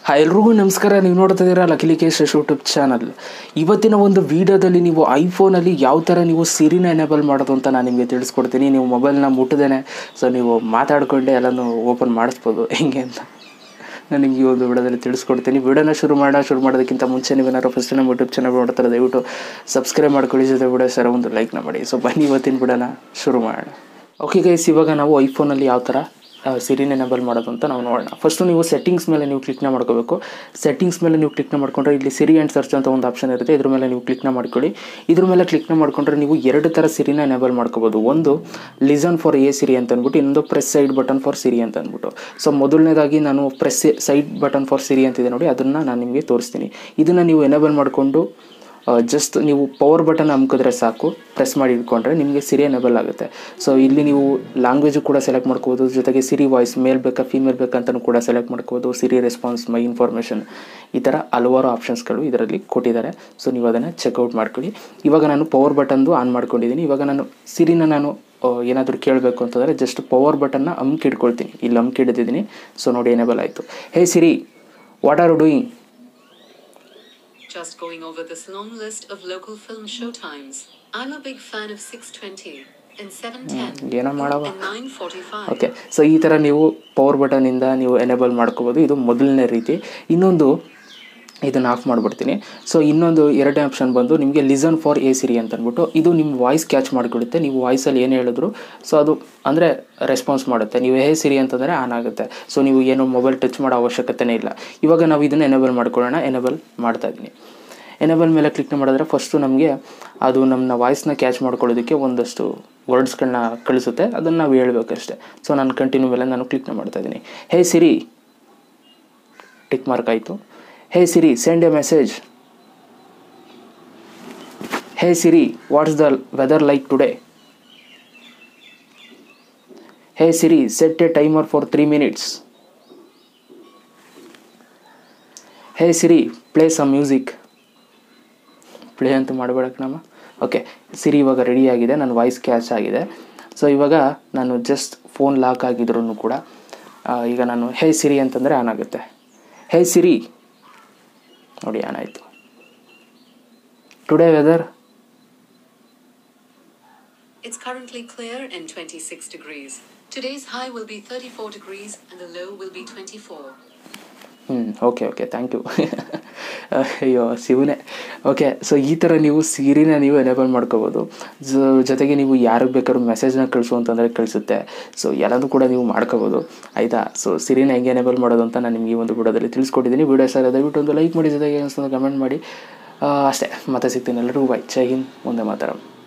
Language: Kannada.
ಹಾಯ್ ಎಲ್ರಿಗೂ ನಮಸ್ಕಾರ ನೀವು ನೋಡ್ತಾ ಇದ್ದೀರಾ ಲಕಿಲಿ ಕೇಶ್ ಯೂಟ್ಯೂಬ್ ಚಾನಲ್ ಇವತ್ತಿನ ಒಂದು ವಿಡಿಯೋದಲ್ಲಿ ನೀವು ಐಫೋನಲ್ಲಿ ಯಾವ ಥರ ನೀವು ಸಿರಿನ ಎನೇಬಲ್ ಮಾಡೋದು ಅಂತ ನಾನು ನಿಮಗೆ ತಿಳಿಸ್ಕೊಡ್ತೀನಿ ನೀವು ಮೊಬೈಲ್ನ ಮುಟ್ಟದೇನೆ ಸೊ ನೀವು ಮಾತಾಡ್ಕೊಂಡೆ ಎಲ್ಲನೂ ಓಪನ್ ಮಾಡಿಸ್ಬೋದು ಹೆಂಗೆ ಅಂತ ನಾನು ನಿಮಗೆ ಈ ಒಂದು ವಿಡಿಯೋದಲ್ಲಿ ತಿಳಿಸ್ಕೊಡ್ತೀನಿ ವಿಡಿಯೋನ ಶುರು ಮಾಡೋಣ ಶುರು ಮಾಡೋದಕ್ಕಿಂತ ಮುಂಚೆ ನೀವೇನಾದ್ರು ಫಸ್ಟ್ ನಮ್ಮ ಯೂಟ್ಯೂಬ್ ಚಾನಲ್ ನೋಡ್ತಾರೆ ದಯವಿಟ್ಟು ಸಬ್ಸ್ಕ್ರೈಬ್ ಮಾಡ್ಕೊಳ್ಳಿ ಜೊತೆ ವಿಡಿಯೋ ಸರ್ ಒಂದು ಲೈಕ್ನ ಮಾಡಿ ಸೊ ಬನ್ನಿ ಇವತ್ತಿನ ವಿಡಿಯೋನ ಶುರು ಮಾಡೋಣ ಓಕೆ ಗೈಸ್ ಇವಾಗ ನಾವು ಐಫೋನಲ್ಲಿ ಯಾವ ಥರ ಸಿರಿನ ಎನೇಬಲ್ ಮಾಡೋದು ಅಂತ ನಾವು ನೋಡೋಣ ಫಸ್ಟು ನೀವು ಸೆಟ್ಟಿಂಗ್ಸ್ ಮೇಲೆ ನೀವು ಕ್ಲಿಕ್ನ ಮಾಡ್ಕೋಬೇಕು ಸೆಟ್ಟಿಂಗ್ಸ್ ಮೇಲೆ ನೀವು ಕ್ಲಿಕ್ನ ಮಾಡ್ಕೊಂಡ್ರೆ ಇಲ್ಲಿ ಸಿರಿ ಆ್ಯಂಡ್ ಸರ್ಚ್ ಅಂತ ಒಂದು ಆಪ್ಷನ್ ಇರುತ್ತೆ ಇದ್ರ ಮೇಲೆ ನೀವು ಕ್ಲಿಕ್ನ ಮಾಡ್ಕೊಳ್ಳಿ ಇದ್ರ ಮೇಲೆ ಕ್ಲಿಕ್ನ ಮಾಡ್ಕೊಂಡ್ರೆ ನೀವು ಎರಡು ಥರ ಸಿರಿನ ಎನೇಬಲ್ ಮಾಡ್ಕೋಬೋದು ಒಂದು ಲಿಸನ್ ಫಾರ್ ಎ ಸಿರಿ ಅಂತ ಅಂದ್ಬಿಟ್ಟು ಇನ್ನೊಂದು press side button for Siri ಅಂತ ಅಂದ್ಬಿಟ್ಟು ಸೊ ಮೊದಲನೇದಾಗಿ ನಾನು press side button for Siri ಅಂತಿದೆ ನೋಡಿ ಅದನ್ನು ನಾನು ನಿಮಗೆ ತೋರಿಸ್ತೀನಿ ಇದನ್ನು ನೀವು ಎನೇಬಲ್ ಮಾಡಿಕೊಂಡು ಜಸ್ಟ್ ನೀವು ಪವರ್ ಬಟನ್ ಅಮ್ಕಿದ್ರೆ ಸಾಕು ಪ್ರೆಸ್ ಮಾಡಿ ಇಟ್ಕೊಂಡ್ರೆ ನಿಮಗೆ ಸಿರಿ ಎನೇಬಲ್ ಆಗುತ್ತೆ ಸೊ ಇಲ್ಲಿ ನೀವು ಲ್ಯಾಂಗ್ವೇಜು ಕೂಡ ಸೆಲೆಕ್ಟ್ ಮಾಡ್ಕೋಬೋದು ಜೊತೆಗೆ ಸಿರಿ ವಾಯ್ಸ್ ಮೇಲ್ ಬೇಕಾ ಫೀಮೇಲ್ ಬೇಕಂತಲೂ ಕೂಡ ಸೆಲೆಕ್ಟ್ ಮಾಡ್ಕೋಬೋದು ಸಿರಿ ರೆಸ್ಪಾನ್ಸ್ ಮೈ ಇನ್ಫಾರ್ಮೇಷನ್ ಈ ಥರ ಹಲವಾರು ಆಪ್ಷನ್ಸ್ಗಳು ಇದರಲ್ಲಿ ಕೊಟ್ಟಿದ್ದಾರೆ ಸೊ ನೀವು ಅದನ್ನು ಚೆಕ್ಔಟ್ ಮಾಡ್ಕೊಳ್ಳಿ ಇವಾಗ ನಾನು ಪವರ್ ಬಟನ್ದು ಆನ್ ಮಾಡ್ಕೊಂಡಿದ್ದೀನಿ ಇವಾಗ ನಾನು ಸಿರಿನ ನಾನು ಏನಾದರೂ ಕೇಳಬೇಕು ಅಂತಂದರೆ ಜಸ್ಟ್ ಪವರ್ ಬಟನ್ನ ಅಮ್ಕಿ ಇಟ್ಕೊಳ್ತೀನಿ ಇಲ್ಲಿ ಅಮ್ಕಿ ಹಿಡಿದಿದ್ದೀನಿ ಸೊ ನೋಡಿ ಎನೇಬಲ್ ಆಯಿತು hey Siri what are doing Just going over this long list of local film showtimes. I'm a big fan of 620 and 710 ಏನೋ ಮಾಡವ and 945. ಓಕೆ ಸೊ ಈ ಥರ ನೀವು ಪವರ್ ಬಟನಿಂದ ನೀವು ಎನೇಬಲ್ ಮಾಡ್ಕೋಬೋದು ಇದು ಮೊದಲನೇ ರೀತಿ ಇನ್ನೊಂದು ಇದನ್ನು ಆಫ್ ಮಾಡಿಬಿಡ್ತೀನಿ ಸೊ ಇನ್ನೊಂದು ಎರಡನೇ ಆಪ್ಷನ್ ಬಂದು ನಿಮಗೆ ಲಿಸನ್ ಫಾರ್ ಎ ಸಿರಿ ಅಂತ ಅಂದ್ಬಿಟ್ಟು ಇದು ನಿಮ್ಮ ವಾಯ್ಸ್ ಕ್ಯಾಚ್ ಮಾಡಿಕೊಡುತ್ತೆ ನೀವು ವಾಯ್ಸಲ್ಲಿ ಏನು ಹೇಳಿದ್ರು ಸೊ ಅದು ಅಂದರೆ ರೆಸ್ಪಾನ್ಸ್ ಮಾಡುತ್ತೆ ನೀವು ಹೇ ಸಿರಿ ಅಂತಂದರೆ ಆನ್ ಆಗುತ್ತೆ ಸೊ ನೀವು ಏನು ಮೊಬೈಲ್ ಟಚ್ ಮಾಡೋ ಅವಶ್ಯಕತೆನೇ ಇಲ್ಲ ಇವಾಗ ನಾವು ಇದನ್ನು ಎನೇಬಲ್ ಮಾಡ್ಕೊಳ್ಳೋಣ ಎನೇಬಲ್ ಮಾಡ್ತಾ ಇದ್ದೀನಿ ಎನೇಬಲ್ ಮೇಲೆ ಕ್ಲಿಕ್ ಮಾಡಿದ್ರೆ ಫಸ್ಟು ನಮಗೆ ಅದು ನಮ್ಮ ವಾಯ್ಸ್ನ ಕ್ಯಾಚ್ ಮಾಡ್ಕೊಳ್ಳೋದಕ್ಕೆ ಒಂದಷ್ಟು ವರ್ಡ್ಸ್ಗಳನ್ನ ಕಳಿಸುತ್ತೆ ಅದನ್ನು ನಾವು ಹೇಳ್ಬೇಕಷ್ಟೆ ಸೊ ನಾನು ಕಂಟಿನ್ಯೂ ಮೇಲೆ ನಾನು ಕ್ಲಿಕ್ನ ಮಾಡ್ತಾ ಇದ್ದೀನಿ ಹೇ ಸಿರಿ ಟಿಕ್ ಮಾರ್ಕ್ ಆಯಿತು hey Siri send a message hey Siri what's the weather like today hey Siri set a timer for three minutes hey Siri play some music play ಅಂತೂ ಮಾಡಬೇಡಕ್ಕೆ ನಮ್ಮ ಓಕೆ ಸಿರಿ ಇವಾಗ ರೆಡಿ ಆಗಿದೆ ನನ್ನ ವಾಯ್ಸ್ ಕ್ಯಾಚ್ ಆಗಿದೆ ಸೊ ಇವಾಗ ನಾನು ಜಸ್ಟ್ ಫೋನ್ ಲಾಕ್ ಆಗಿದ್ರು ಕೂಡ ಆ, ಈಗ ನಾನು ಹೇ ಸಿರಿ ಅಂತಂದರೆ ಆನ್ ಆಗುತ್ತೆ ಹೇ ಸಿರಿ ನೋಡಿ ಆನ್ ಆಯಿತು today weather It's currently clear and 26 degrees. Today's high will be 34 degrees and the low will be 24. ಹ್ಞೂ ಓಕೆ ಓಕೆ ಥ್ಯಾಂಕ್ ಯು ಅಯ್ಯೋ ಶಿವನೇ ಓಕೆ ಸೊ ಈ ಥರ ನೀವು ಸಿರಿನ ನೀವು ಎನೇಬಲ್ ಮಾಡ್ಕೋಬೋದು ಜೊ- ಜೊತೆಗೆ ನೀವು ಯಾರಿಗೆ ಬೇಕಾದ್ರೂ ಮೆಸೇಜ್ನ ಕಳಿಸು ಅಂತಂದರೆ ಕಳಿಸುತ್ತೆ ಸೊ ಎಲ್ಲದೂ ಕೂಡ ನೀವು ಮಾಡ್ಕೋಬೋದು ಆಯಿತಾ ಸೊ ಸಿರಿನ ಹೆಂಗೆ ಎನೇಬಲ್ ಮಾಡೋದು ಅಂತ ನಾನು ನಿಮಗೆ ಈ ಒಂದು ವಿಡಿಯೋದಲ್ಲಿ ತಿಳಿಸ್ಕೊಟ್ಟಿದ್ದೀನಿ ವಿಡಿಯೋ ಸರ್ ದಯವಿಟ್ಟು ಒಂದು ಲೈಕ್ ಮಾಡಿ ಜೊತೆಗೆ ಕಮೆಂಟ್ ಮಾಡಿ ಆ, ಅಷ್ಟೇ ಮತ್ತೆ ಸಿಗ್ತೀನಿ ಎಲ್ಲರಿಗೂ ಬೈ ಜೈ ಹಿಂದ್ ಮುಂದೆ ಮಾತಾಡೋಣ